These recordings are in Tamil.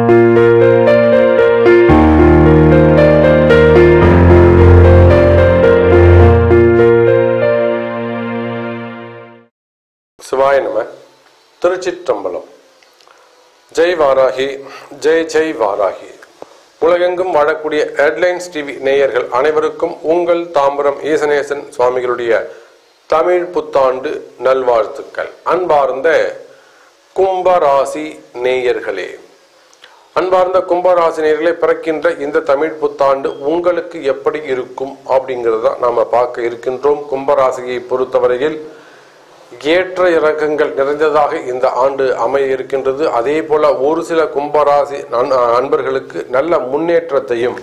சிவாய நம திருச்சிற்றம்பலம் ஜெய் வாராகி ஜெய் ஜெய் வாராகி உலகெங்கும் வாழக்கூடிய ஹெட்லைன்ஸ் டிவி நேயர்கள் அனைவருக்கும் உங்கள் தாம்பரம் ஈசனேசன் சுவாமிகளுடைய தமிழ் புத்தாண்டு நல்வாழ்த்துக்கள் அன்பார்ந்த கும்பராசி நேயர்களே அன்பார்ந்த கும்பராசினியர்களை பிறக்கின்ற இந்த தமிழ் புத்தாண்டு உங்களுக்கு எப்படி இருக்கும் அப்படிங்கிறத நாம பார்க்க இருக்கின்றோம் கும்பராசியை பொறுத்தவரையில் ஏற்ற இறக்கங்கள் நிறைந்ததாக இந்த ஆண்டு அமைய இருக்கின்றது அதே போல ஒரு சில கும்பராசி நண்- அன்பர்களுக்கு நல்ல முன்னேற்றத்தையும்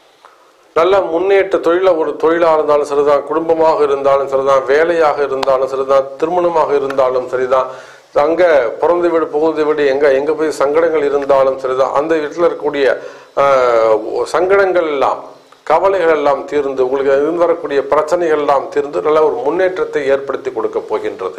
நல்ல முன்னேற்ற தொழில ஒரு தொழிலாக இருந்தாலும் சரிதான் குடும்பமாக இருந்தாலும் சரிதான் வேலையாக இருந்தாலும் சரிதான் திருமணமாக இருந்தாலும் சரிதான் அங்க பிறந்த வீடு புகுந்த வீடு எங்க எங்க போய் சங்கடங்கள் இருந்தாலும் சரிதான் அந்த வீட்டில் இருக்கக்கூடிய ஆஹ், சங்கடங்கள் எல்லாம் கவலைகள் எல்லாம் தீர்ந்து உங்களுக்கு இருந்து வரக்கூடிய பிரச்சனைகள் எல்லாம் தீர்ந்து நல்ல ஒரு முன்னேற்றத்தை ஏற்படுத்தி கொடுக்க போகின்றது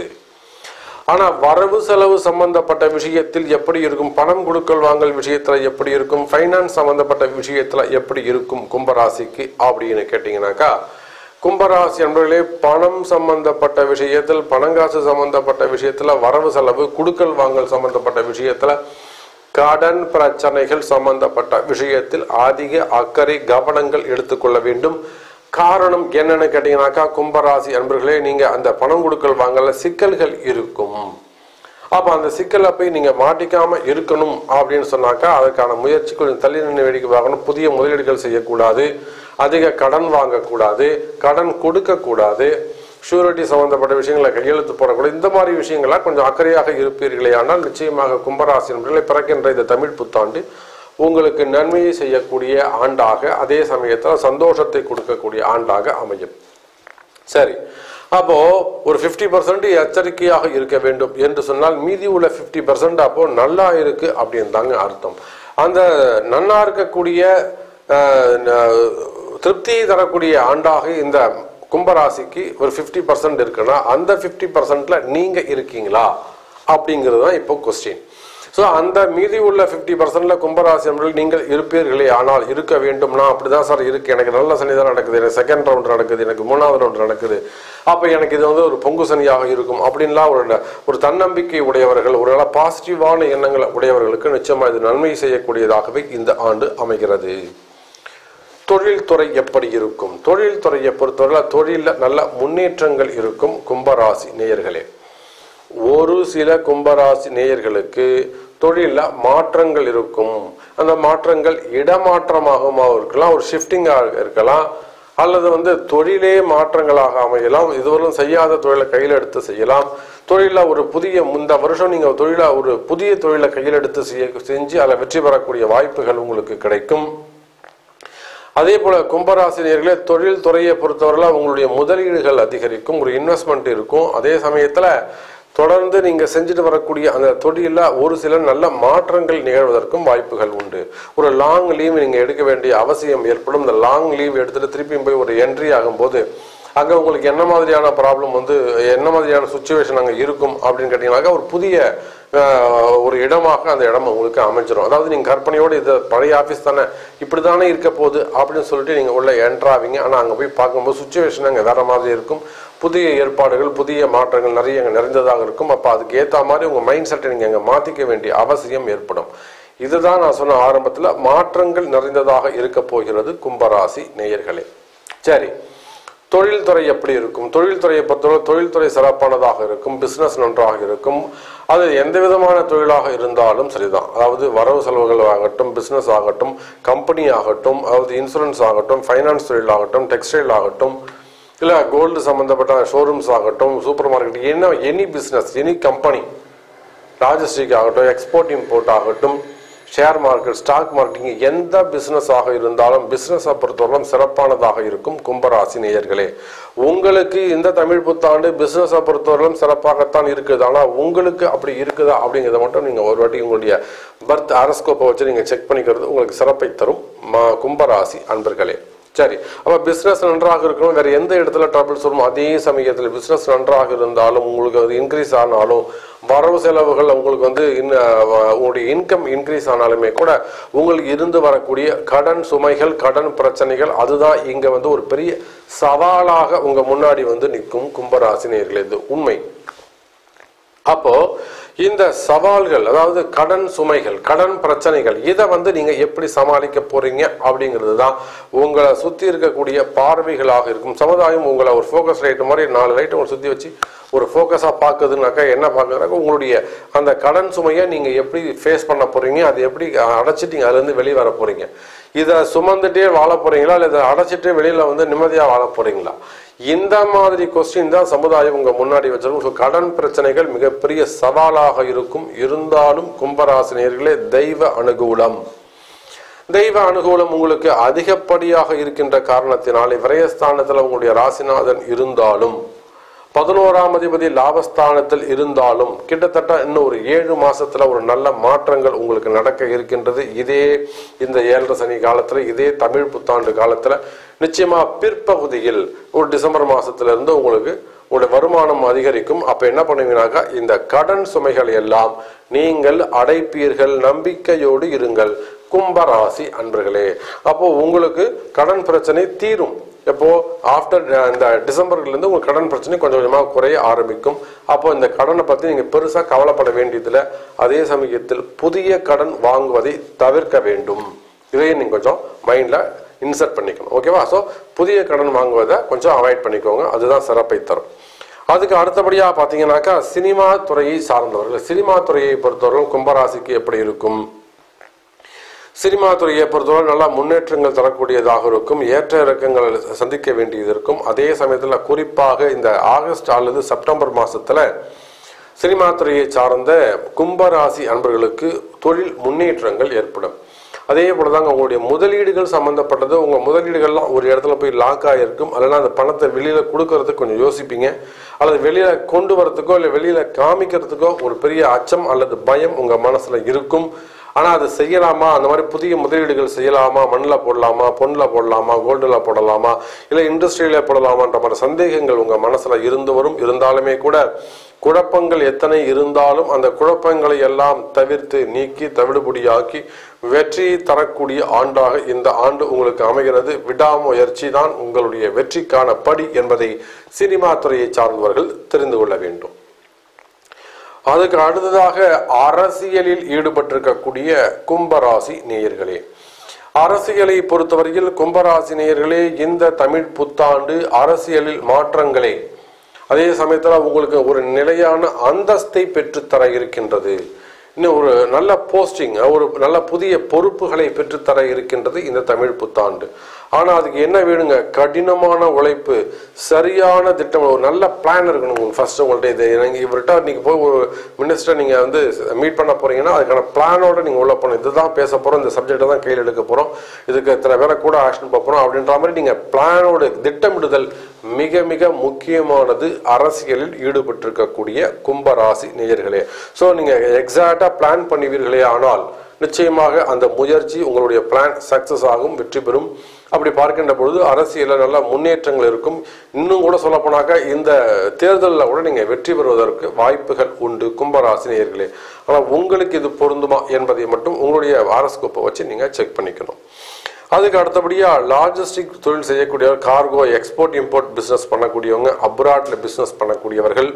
ஆனா வரவு செலவு சம்பந்தப்பட்ட விஷயத்தில் எப்படி இருக்கும் பணம் கொடுக்கல் வாங்கல் விஷயத்துல எப்படி இருக்கும் ஃபைனான்ஸ் சம்பந்தப்பட்ட விஷயத்துல எப்படி இருக்கும் கும்பராசிக்கு அப்படின்னு கேட்டீங்கன்னாக்கா கும்பராசி என்பவர்களே பணம் சம்பந்தப்பட்ட விஷயத்தில் பணங்காசு சம்பந்தப்பட்ட விஷயத்துல வரவு செலவு கொடுக்கல் வாங்கல் சம்பந்தப்பட்ட விஷயத்துல கடன் பிரச்சனைகள் சம்பந்தப்பட்ட விஷயத்தில் அதிக அக்கறை கவனங்கள் எடுத்துக்கொள்ள வேண்டும் காரணம் என்னன்னு கேட்டீங்கன்னாக்கா கும்பராசி அன்பர்களே நீங்க அந்த பணம் கொடுக்கல் வாங்கல சிக்கல்கள் இருக்கும் அப்ப அந்த சிக்கலை போய் நீங்க மாட்டிக்காம இருக்கணும் அப்படின்னு சொன்னாக்கா அதுக்கான முயற்சி கொஞ்சம் தள்ளி நின்று வேடிக்கை பார்க்கணும் புதிய முதலீடுகள் செய்யக்கூடாது அதிக கடன் வாங்கக்கூடாது கடன் கொடுக்க கூடாது ஷூரிட்டி சம்பந்தப்பட்ட விஷயங்களை கையெழுத்து போடக்கூடாது இந்த மாதிரி விஷயங்கள்லாம் கொஞ்சம் அக்கறையாக இருப்பீர்களே ஆனால் நிச்சயமாக கும்பராசி நண்பர்களை பிறக்கின்ற இந்த தமிழ் புத்தாண்டு உங்களுக்கு நன்மையை செய்யக்கூடிய ஆண்டாக அதே சமயத்தில் சந்தோஷத்தை கொடுக்கக்கூடிய ஆண்டாக அமையும் சரி அப்போ ஒரு 50% பர்சன்ட் எச்சரிக்கையாக இருக்க வேண்டும் என்று சொன்னால் மீதி உள்ள 50% பர்சன்ட் அப்போ நல்லா இருக்கு அப்படின்னு தாங்க அர்த்தம் அந்த நன்னா இருக்கக்கூடிய அஹ், ந- திருப்தியை தரக்கூடிய ஆண்டாக இந்த கும்பராசிக்கு ஒரு 50% பர்சன்ட் இருக்குன்னா அந்த 50% பர்சன்ட்ல நீங்க இருக்கீங்களா அப்படிங்கிறது தான் இப்போ கொஸ்டின் ஸோ அந்த மீதி உள்ள ஃபிஃப்டி பர்சன்ட்ல கும்பராசி என்பதில் நீங்கள் இருப்பீர்களே ஆனால் இருக்க வேண்டும்னா அப்படிதான் சார் இருக்கு எனக்கு நல்ல சனி தான் நடக்குது எனக்கு செகண்ட் ரவுண்ட் நடக்குது எனக்கு மூணாவது ரவுண்ட் நடக்குது அப்போ எனக்கு இது வந்து ஒரு பொங்கு சனியாக இருக்கும் அப்படின்லாம் ஒரு ஒரு தன்னம்பிக்கை உடையவர்கள் ஒரு நல்ல பாசிட்டிவான எண்ணங்களை உடையவர்களுக்கு நிச்சயமா இது நன்மை செய்யக்கூடியதாகவே இந்த ஆண்டு அமைகிறது தொழில்துறை எப்படி இருக்கும் தொழில்துறையை பொறுத்தவரை தொழிலில் நல்ல முன்னேற்றங்கள் இருக்கும் கும்பராசி நேயர்களே ஒரு சில கும்பராசி நேயர்களுக்கு தொழிலில் மாற்றங்கள் இருக்கும் அந்த மாற்றங்கள் இடமாற்றமாகவும் இருக்கலாம் ஒரு ஷிஃப்டிங்காக இருக்கலாம் அல்லது வந்து தொழிலே மாற்றங்களாக அமையலாம் இதுவரையும் செய்யாத தொழிலை கையில் எடுத்து செய்யலாம் தொழிலில் ஒரு புதிய இந்த வருஷம் நீங்கள் தொழிலை ஒரு புதிய தொழிலை கையில் எடுத்து செய்ய செஞ்சு அதில் வெற்றி பெறக்கூடிய வாய்ப்புகள் உங்களுக்கு கிடைக்கும் அதே போல கும்பராசினியர்களே தொழில் துறையை பொறுத்தவரையில் உங்களுடைய முதலீடுகள் அதிகரிக்கும் ஒரு இன்வெஸ்ட்மெண்ட் இருக்கும் அதே சமயத்தில் தொடர்ந்து நீங்க செஞ்சுட்டு வரக்கூடிய அந்த தொழிலில் ஒரு சில நல்ல மாற்றங்கள் நிகழ்வதற்கும் வாய்ப்புகள் உண்டு ஒரு லாங் லீவ் நீங்க எடுக்க வேண்டிய அவசியம் ஏற்படும் இந்த லாங் லீவ் எடுத்துட்டு திருப்பியும் போய் ஒரு என்ட்ரி ஆகும்போது அங்க உங்களுக்கு என்ன மாதிரியான ப்ராப்ளம் வந்து என்ன மாதிரியான சுச்சுவேஷன் அங்க இருக்கும் அப்படின்னு கேட்டீங்கன்னாக்கா ஒரு புதிய ஆஹ், ஒரு இடமாக அந்த இடம் உங்களுக்கு அமைஞ்சிரும் அதாவது நீங்க கற்பனையோடு இது பழைய ஆஃபீஸ் தானே இப்படி தானே இருக்க போகுது அப்படின்னு சொல்லிட்டு நீங்க உள்ள என்ட்ராவீங்க ஆனா அங்க போய் பார்க்கும்போது சுச்சுவேஷன் அங்க வேற மாதிரி இருக்கும் புதிய ஏற்பாடுகள் புதிய மாற்றங்கள் நிறைய அங்க நிறைந்ததாக இருக்கும் அப்ப அதுக்கு ஏத்த மாதிரி உங்க மைண்ட் செட்டை நீங்க அங்க மாத்திக்க வேண்டிய அவசியம் ஏற்படும் இதுதான் நான் சொன்ன ஆரம்பத்துல மாற்றங்கள் நிறைந்ததாக இருக்க போகிறது கும்பராசி நேயர்களே சரி தொழில்துறை எப்படி இருக்கும் தொழில்துறையை பொறுத்தவரை தொழில்துறை சிறப்பானதாக இருக்கும் பிசினஸ் நன்றாக இருக்கும் அது எந்த விதமான தொழிலாக இருந்தாலும் சரிதான் அதாவது வரவு செலவுகள் ஆகட்டும் பிசினஸ் ஆகட்டும் கம்பெனி ஆகட்டும் அதாவது இன்சூரன்ஸ் ஆகட்டும் ஃபைனான்ஸ் தொழில் ஆகட்டும் டெக்ஸ்டைல் ஆகட்டும் இல்லை கோல்டு சம்பந்தப்பட்ட ஷோரூம்ஸ் ஆகட்டும் சூப்பர் மார்க்கெட் என்ன any business any company logistic ஆகட்டும் எக்ஸ்போர்ட் இம்போர்ட் ஆகட்டும் ஷேர் மார்க்கெட் ஸ்டாக் மார்க்கெட்டிங் எந்த பிசினஸ் ஆக இருந்தாலும் பிசினஸை பொறுத்தவரைக்கும் சிறப்பானதாக இருக்கும் கும்பராசி நேயர்களே உங்களுக்கு இந்த தமிழ் புத்தாண்டு பிசினஸை பொறுத்தவரைக்கும் சிறப்பாகத்தான் இருக்குது ஆனால் உங்களுக்கு அப்படி இருக்குதா அப்படிங்கிறத மட்டும் நீங்கள் ஒரு வாட்டி உங்களுடைய பர்த் அரஸ்கோப்பை வச்சு நீங்கள் செக் பண்ணிக்கிறது உங்களுக்கு சிறப்பை தரும் ம- கும்பராசி அன்பர்களே சரி அப்ப பிசினஸ் நன்றாக இருக்கணும் வேற எந்த இடத்துல ட்ரபிள்ஸ் வரும் அதே சமயத்தில் பிசினஸ் நன்றாக இருந்தாலும் உங்களுக்கு அது இன்க்ரீஸ் ஆனாலும் வரவு செலவுகள் உங்களுக்கு வந்து இன்ன- அஹ் உங்களுடைய இன்கம் இன்க்ரீஸ் ஆனாலுமே கூட உங்களுக்கு இருந்து வரக்கூடிய கடன் சுமைகள் கடன் பிரச்சனைகள் அதுதான் இங்க வந்து ஒரு பெரிய சவாலாக உங்க முன்னாடி வந்து நிற்கும் கும்பராசினியர்களே இது உண்மை அப்போ இந்த சவால்கள் அதாவது கடன் சுமைகள் கடன் பிரச்சனைகள் இதை வந்து நீங்க எப்படி சமாளிக்க போறீங்க அப்படிங்கிறது தான் உங்களை சுத்தி இருக்கக்கூடிய பார்வைகளாக இருக்கும் சமுதாயம் உங்களை ஒரு ஃபோக்கஸ் லைட் மாதிரி நாலு லைட் உங்களை சுத்தி வச்சு ஒரு ஃபோக்கஸா பார்க்குதுனாக்கா என்ன பார்க்குறாக்கா உங்களுடைய அந்த கடன் சுமையை நீங்க எப்படி ஃபேஸ் பண்ண போறீங்க அதை எப்படி அடைச்சிட்டு நீங்க அதுல இருந்து வெளியே வர போறீங்க இதை சுமந்துட்டே வாழ போறீங்களா இல்லை இதை அடைச்சிட்டு வெளியில வந்து நிம்மதியா வாழ போறீங்களா இந்த மாதிரி கொஸ்டின் தான் சமுதாயம் உங்க முன்னாடி வச்சிருக்கும் So, கடன் பிரச்சனைகள் மிகப்பெரிய சவாலாக இருக்கும் இருந்தாலும் கும்பராசினியர்களே தெய்வ அனுகூலம் தெய்வ அனுகூலம் உங்களுக்கு அதிகப்படியாக இருக்கின்ற காரணத்தினாலே விரயஸ்தானத்தில் உங்களுடைய ராசிநாதன் இருந்தாலும் பதினோராம் அதிபதி லாபஸ்தானத்தில் இருந்தாலும் கிட்டத்தட்ட இன்னும் ஒரு ஏழு மாசத்துல ஒரு நல்ல மாற்றங்கள் உங்களுக்கு நடக்க இருக்கின்றது இதே இந்த ஏழரை சனி காலத்துல இதே தமிழ் புத்தாண்டு காலத்துல நிச்சயமா பிற்பகுதியில் ஒரு டிசம்பர் மாசத்துல இருந்து உங்களுக்கு உங்களுடைய வருமானம் அதிகரிக்கும் அப்ப என்ன பண்ணுவீங்கனாக்கா இந்த கடன் சுமைகள் எல்லாம் நீங்கள் அடைப்பீர்கள் நம்பிக்கையோடு இருங்கள் கும்பராசி அன்பர்களே அப்போ உங்களுக்கு கடன் பிரச்சனை தீரும் எப்போ ஆஃப்டர் இந்த டிசம்பர்ல இருந்து உங்க கடன் பிரச்சனை கொஞ்சம் கொஞ்சமா குறைய ஆரம்பிக்கும் அப்போ இந்த கடனை பத்தி நீங்க பெருசா கவலைப்பட வேண்டியதில்லை அதே சமயத்தில் புதிய கடன் வாங்குவதை தவிர்க்க வேண்டும் இதையும் நீங்க கொஞ்சம் மைண்ட்ல இன்சர்ட் பண்ணிக்கணும் ஓகேவா ஸோ புதிய கடன் வாங்குவதை கொஞ்சம் அவாய்ட் பண்ணிக்கோங்க அதுதான் சிறப்பை தரும் அதுக்கு அடுத்தபடியா பாத்தீங்கன்னாக்கா சினிமா துறையை சார்ந்தவர்கள் சினிமா துறையை பொறுத்தவரைக்கும் கும்பராசிக்கு எப்படி இருக்கும் சினிமா துறையை பொறுத்தவரை நல்லா முன்னேற்றங்கள் தரக்கூடியதாக இருக்கும் ஏற்ற இறக்கங்கள் சந்திக்க வேண்டியது இருக்கும் அதே சமயத்தில் குறிப்பாக இந்த ஆகஸ்ட் அல்லது செப்டம்பர் மாசத்துல சினிமா துறையை சார்ந்த கும்பராசி அன்பர்களுக்கு தொழில் முன்னேற்றங்கள் ஏற்படும் அதே போல தாங்க உங்களுடைய முதலீடுகள் சம்பந்தப்பட்டது உங்க முதலீடுகள்லாம் ஒரு இடத்துல போய் லாக் ஆகிருக்கும் அல்லனா அந்த பணத்தை வெளியில கொடுக்கறதுக்கு கொஞ்சம் யோசிப்பீங்க அல்லது வெளியில கொண்டு வரதுக்கோ இல்லை வெளியில காமிக்கிறதுக்கோ ஒரு பெரிய அச்சம் அல்லது பயம் உங்க மனசுல இருக்கும் ஆனா அது செய்யலாமா அந்த மாதிரி புதிய முதலீடுகள் செய்யலாமா மண்ணில் போடலாமா பொண்ணில் போடலாமா கோல்டில் போடலாமா இல்லை இண்டஸ்ட்ரியில போடலாமான்ற மாதிரி சந்தேகங்கள் உங்க மனசுல இருந்து வரும் இருந்தாலுமே கூட குழப்பங்கள் எத்தனை இருந்தாலும் அந்த குழப்பங்களை எல்லாம் தவிர்த்து நீக்கி தவிடுபடியாக்கி வெற்றி தரக்கூடிய ஆண்டாக இந்த ஆண்டு உங்களுக்கு அமைகிறது விடாமுயற்சி தான் உங்களுடைய வெற்றிக்கான படி என்பதை சினிமா துறையை சார்ந்தவர்கள் தெரிந்து கொள்ள வேண்டும் அதுக்கு அடுத்ததாக அரசியலில் ஈடுபட்டிருக்கக்கூடிய கும்பராசி நேயர்களே அரசியலை பொறுத்தவரையில் கும்பராசி நேயர்களே இந்த தமிழ் புத்தாண்டு அரசியலில் மாற்றங்களை அதே சமயத்தில் உங்களுக்கு ஒரு நிலையான அந்தஸ்தை பெற்றுத்தர இருக்கின்றது இன்னும் ஒரு நல்ல போஸ்டிங் ஒரு நல்ல புதிய பொறுப்புகளை பெற்றுத்தர இருக்கின்றது இந்த தமிழ் புத்தாண்டு ஆனா அதுக்கு என்ன வேணுங்க கடினமான உழைப்பு சரியான திட்டம் ஒரு நல்ல பிளான் இருக்கணும் உங்களுக்கு ஃபர்ஸ்ட் உங்கள்ட்ட இது நீங்க இவர்கிட்ட நீங்க போய் ஒரு மினிஸ்டர் நீங்க வந்து மீட் பண்ண போறீங்கன்னா அதுக்கான பிளானோட நீங்க உள்ள போகணும் இதுதான் பேச போறோம் இந்த சப்ஜெக்டை தான் கையில் எடுக்க போறோம் இதுக்கு இத்தனை பேரை கூட ஆக்ஷன் போறோம் அப்படின்ற மாதிரி நீங்க பிளானோட திட்டமிடுதல் மிக மிக முக்கியமானது அரசியலில் ஈடுபட்டிருக்கக்கூடிய கும்பராசி நேயர்களே ஸோ நீங்க எக்ஸாக்டா பிளான் பண்ணுவீர்களே ஆனால் நிச்சயமாக அந்த முயற்சி உங்களுடைய பிளான் சக்சஸ் ஆகும் வெற்றி பெறும் அப்படி பார்க்கின்ற பொழுது அரசியலில் நல்ல முன்னேற்றங்கள் இருக்கும் இன்னும் கூட சொல்ல போனாக்கா இந்த தேர்தலில் கூட நீங்க வெற்றி பெறுவதற்கு வாய்ப்புகள் உண்டு கும்பராசி நேயர்களே ஆனால் உங்களுக்கு இது பொருந்துமா என்பதை மட்டும் உங்களுடைய ஆரஸ்கோப்பை வச்சு நீங்க செக் பண்ணிக்கணும் அதுக்கு அடுத்தபடியா லாஜிஸ்டிக் தொழில் செய்யக்கூடியவர் கார்கோ எக்ஸ்போர்ட் இம்போர்ட் பிசினஸ் பண்ணக்கூடியவங்க அப்ராட்ல பிசினஸ் பண்ணக்கூடியவர்கள்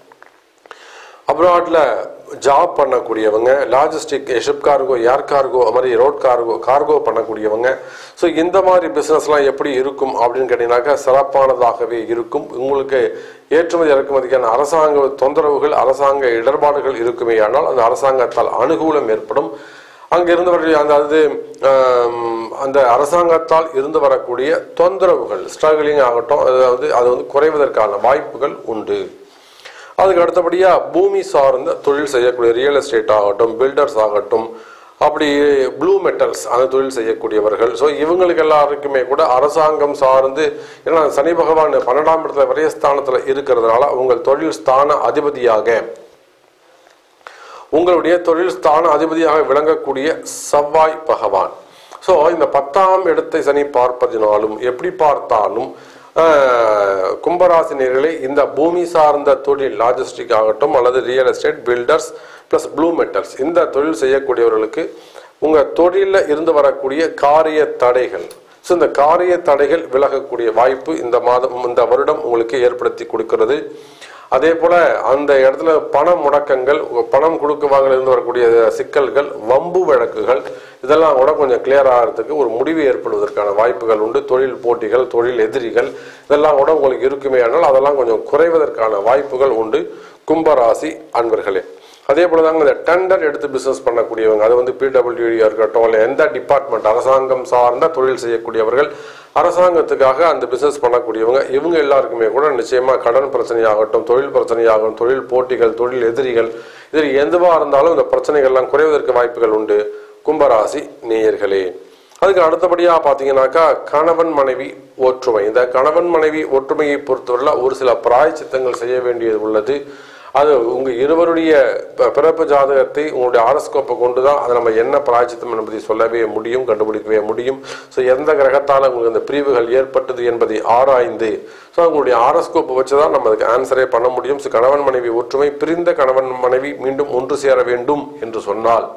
அப்ராட்ல ஜாப் பண்ணக்கூடியவங்க logistic ship cargo air cargo அது மாதிரி ரோட் கார்கோ கார்கோ பண்ணக்கூடியவங்க ஸோ இந்த மாதிரி பிஸ்னஸ்லாம் எப்படி இருக்கும் அப்படின்னு கேட்டீங்கன்னாக்கா சிறப்பானதாகவே இருக்கும் உங்களுக்கு ஏற்றுமதி இறக்குமதிக்கான அரசாங்க தொந்தரவுகள் அரசாங்க இடர்பாடுகள் இருக்குமே ஆனால் அந்த அரசாங்கத்தால் அனுகூலம் ஏற்படும் அங்க இருந்தவர்கள் அந்த அது ஆம், அந்த அரசாங்கத்தால் இருந்து வரக்கூடிய தொந்தரவுகள் ஸ்ட்ரகிளிங் ஆகட்டும் அதாவது அது வந்து குறைவதற்கான வாய்ப்புகள் உண்டு அதுக்கு அடுத்தபடியா பூமி சார்ந்த தொழில் செய்யக்கூடிய ரியல் எஸ்டேட் ஆகட்டும் பில்டர்ஸ் ஆகட்டும் அப்படி ப்ளூ மெட்டல்ஸ் அந்த தொழில் செய்யக்கூடியவர்கள் ஸோ இவங்களுக்கு எல்லாருக்குமே கூட அரசாங்கம் சார்ந்து ஏன்னா சனி பகவான் பன்னெண்டாம் இடத்துல விரயஸ்தானத்தில் இருக்கிறதுனால உங்கள் தொழில் ஸ்தான அதிபதியாக உங்களுடைய தொழில் ஸ்தான அதிபதியாக விளங்கக்கூடிய செவ்வாய் பகவான் ஸோ இந்த பத்தாம் இடத்தை சனி பார்ப்பதினாலும் எப்படி பார்த்தாலும் ஆஹ், கும்பராசினியர்களே இந்த பூமி சார்ந்த தொழில் லாஜிஸ்டிக் ஆகட்டும் அல்லது real estate builders plus blue metals இந்த தொழில் செய்யக்கூடியவர்களுக்கு உங்கள் தொழிலில் இருந்து வரக்கூடிய காரிய தடைகள் ஸோ இந்த காரிய தடைகள் விலகக்கூடிய வாய்ப்பு இந்த மாதம் இந்த வருடம் உங்களுக்கு ஏற்படுத்தி கொடுக்கிறது அதே போல அந்த இடத்துல பண முடக்கங்கள் பணம் கொடுக்க வாங்கல இருந்து வரக்கூடிய சிக்கல்கள் வம்பு வழக்குகள் இதெல்லாம் கூட கொஞ்சம் கிளியர் ஆகிறதுக்கு ஒரு முடிவு ஏற்படுவதற்கான வாய்ப்புகள் உண்டு தொழில் போட்டிகள் தொழில் எதிரிகள் இதெல்லாம் கூட உங்களுக்கு இருக்குமே ஆனால் அதெல்லாம் கொஞ்சம் குறைவதற்கான வாய்ப்புகள் உண்டு கும்பராசி அன்பர்களே அதே போல தாங்க இந்த டெண்டர் எடுத்து பிசினஸ் பண்ணக்கூடியவங்க அது வந்து பிடபிள்யூடியா இருக்கட்டும் இல்லை எந்த டிபார்ட்மெண்ட் அரசாங்கம் சார்ந்த தொழில் செய்யக்கூடியவர்கள் அரசாங்கத்துக்காக அந்த பிசினஸ் பண்ணக்கூடியவங்க இவங்க எல்லாருக்குமே கூட நிச்சயமா கடன் பிரச்சனையாகட்டும் தொழில் பிரச்சனையாகட்டும் தொழில் போட்டிகள் தொழில் எதிரிகள் இதில் எதுவா இருந்தாலும் இந்த பிரச்சனைகள்லாம் குறைவதற்கு வாய்ப்புகள் உண்டு கும்பராசி நேயர்களே அதுக்கு அடுத்தபடியா பாத்தீங்கன்னாக்கா கணவன் மனைவி ஒற்றுமை இந்த கணவன் மனைவி ஒற்றுமையை பொறுத்தவரையில் ஒரு சில பிராயச்சித்தங்கள் செய்ய வேண்டியது உள்ளது அது உங்க இருவருடைய ப- பிறப்பு ஜாதகத்தை உங்களுடைய ஆரஸ்கோப்பை கொண்டு தான் அதை நம்ம என்ன பிராயச்சித்தம் என்பதை சொல்லவே முடியும் கண்டுபிடிக்கவே முடியும் ஸோ எந்த கிரகத்தால் உங்களுக்கு இந்த பிரிவுகள் ஏற்பட்டது என்பதை ஆராய்ந்து ஸோ உங்களுடைய ஆரஸ்கோப்பை வச்சு தான் நம்ம அதுக்கு ஆன்சரே பண்ண முடியும் ஸோ கணவன் மனைவி ஒற்றுமை பிரிந்த கணவன் மனைவி மீண்டும் ஒன்று சேர வேண்டும் என்று சொன்னால்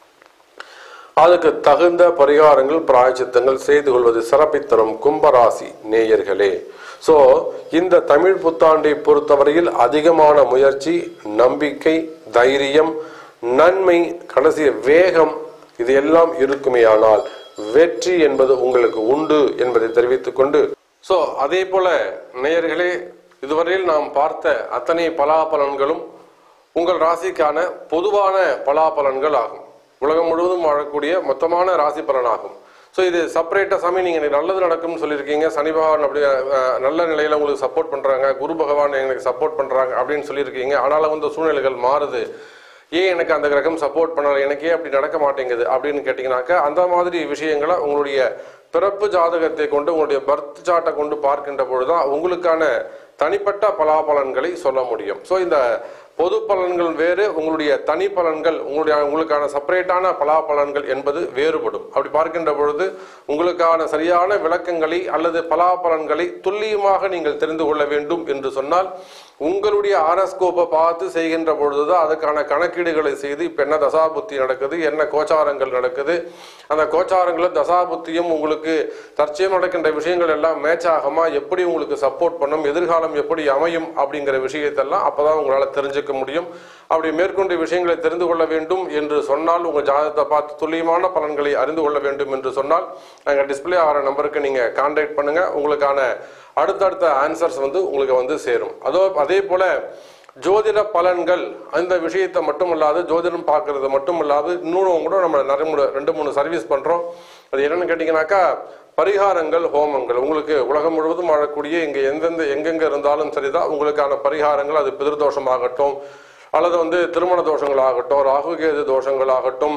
அதுக்கு தகுந்த பரிகாரங்கள் பிராயச்சித்தங்கள் செய்து கொள்வது சிறப்பை தரும் கும்பராசி நேயர்களே சோ இந்த தமிழ் புத்தாண்டை பொறுத்தவரையில் அதிகமான முயற்சி நம்பிக்கை தைரியம் நன்மை கடைசி வேகம் இது எல்லாம் இருக்குமேயானால் வெற்றி என்பது உங்களுக்கு உண்டு என்பதை தெரிவித்துக் கொண்டு சோ அதே போல நேயர்களே இதுவரையில் நாம் பார்த்த அத்தனை பலாபலன்களும் உங்கள் ராசிக்கான பொதுவான பலாபலன்கள் ஆகும் உலகம் முழுவதும் வாழக்கூடிய மொத்தமான ராசி பலனாகும் ஸோ இது செப்பரேட்டாக சாமி நீங்கள் எனக்கு நல்லது நடக்கும்னு சொல்லியிருக்கீங்க சனி பகவான் அப்படி அஹ், நல்ல நிலையில் உங்களுக்கு சப்போர்ட் பண்ணுறாங்க குரு பகவான் எங்களுக்கு சப்போர்ட் பண்ணுறாங்க அப்படின்னு சொல்லியிருக்கீங்க ஆனாலும் வந்து சூழ்நிலைகள் மாறுது ஏன் எனக்கு அந்த கிரகம் சப்போர்ட் பண்ணல எனக்கு ஏன் அப்படி நடக்க மாட்டேங்குது அப்படின்னு கேட்டிங்கனாக்கா அந்த மாதிரி விஷயங்களை உங்களுடைய பிறப்பு ஜாதகத்தை கொண்டு உங்களுடைய பர்த் சார்ட்டை கொண்டு பார்க்கின்ற பொழுதுதான் உங்களுக்கான தனிப்பட்ட பலாபலன்களை சொல்ல முடியும் ஸோ இந்த பொது பலன்கள் வேறு உங்களுடைய தனி பலன்கள் உங்களுடைய உங்களுக்கான செப்பரேட்டான பலாபலன்கள் என்பது வேறுபடும் அப்படி பார்க்கின்ற பொழுது உங்களுக்கான சரியான விளக்கங்களை அல்லது பலாபலன்களை துல்லியமாக நீங்கள் தெரிந்து கொள்ள வேண்டும் என்று சொன்னால் உங்களுடைய ஆரஸ்கோப்பை பார்த்து செய்கின்ற பொழுதுதான் அதுக்கான கணக்கீடுகளை செய்து இப்போ என்ன தசாபுத்தி நடக்குது என்ன கோச்சாரங்கள் நடக்குது அந்த கோச்சாரங்களும் தசாபுத்தியும் உங்களுக்கு தற்சயம் நடக்கின்ற விஷயங்கள் எல்லாம் மேட்ச் ஆகுமா எப்படி உங்களுக்கு சப்போர்ட் பண்ணும் எதிர்காலம் எப்படி அமையும் அப்படிங்கிற விஷயத்தெல்லாம் அப்பதான் உங்களால் தெரிஞ்சுக்க முடியும் அப்படி மேற்கொண்டு விஷயங்களை தெரிந்து கொள்ள வேண்டும் என்று சொன்னால் உங்கள் ஜாதகத்தை பார்த்து துல்லியமான பலன்களை அறிந்து கொள்ள வேண்டும் என்று சொன்னால் நாங்கள் டிஸ்ப்ளே ஆகிற நம்பருக்கு நீங்கள் கான்டாக்ட் பண்ணுங்க உங்களுக்கான அடுத்தடுத்த ஆன்சர்ஸ் வந்து உங்களுக்கு வந்து சேரும் அதோ அதே போல ஜோதிட பலன்கள் அந்த விஷயத்தை மட்டும் இல்லாது ஜோதிடம் பார்க்கறது மட்டும் இல்லாது இன்னும் கூட நம்ம நிறைய மூணு ரெண்டு மூணு சர்வீஸ் பண்றோம் அது என்னன்னு கேட்டிங்கனாக்கா பரிகாரங்கள் ஹோமங்கள் உங்களுக்கு உலகம் முழுவதும் வாழக்கூடிய இங்க எந்தெந்த எங்கெங்க இருந்தாலும் சரிதான் உங்களுக்கான பரிகாரங்கள் அது பிதிர்தோஷமாகட்டும் அல்லது வந்து திருமண தோஷங்களாகட்டும் ராகுகேது தோஷங்களாகட்டும்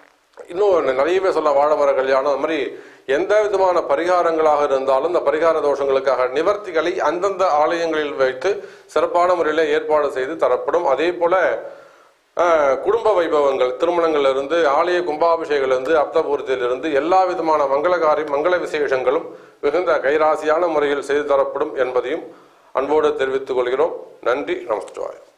இன்னும் நிறையவே சொல்ல வாழமர கல்யாணம் அது மாதிரி எந்த விதமான பரிகாரங்களாக இருந்தாலும் இந்த பரிகார தோஷங்களுக்காக நிவர்த்திகளை அந்தந்த ஆலயங்களில் வைத்து சிறப்பான முறையில் ஏற்பாடு செய்து தரப்படும் அதே போல அஹ், குடும்ப வைபவங்கள் திருமணங்கள்ல இருந்து ஆலய கும்பாபிஷேகங்கள்ல இருந்து அப்தபூர்த்தியிலிருந்து எல்லா விதமான மங்களகாரி மங்கள விசேஷங்களும் மிகுந்த கைராசியான முறையில் செய்து தரப்படும் என்பதையும் அன்போடு தெரிவித்துக் கொள்கிறோம் நன்றி நமஸ்காரம்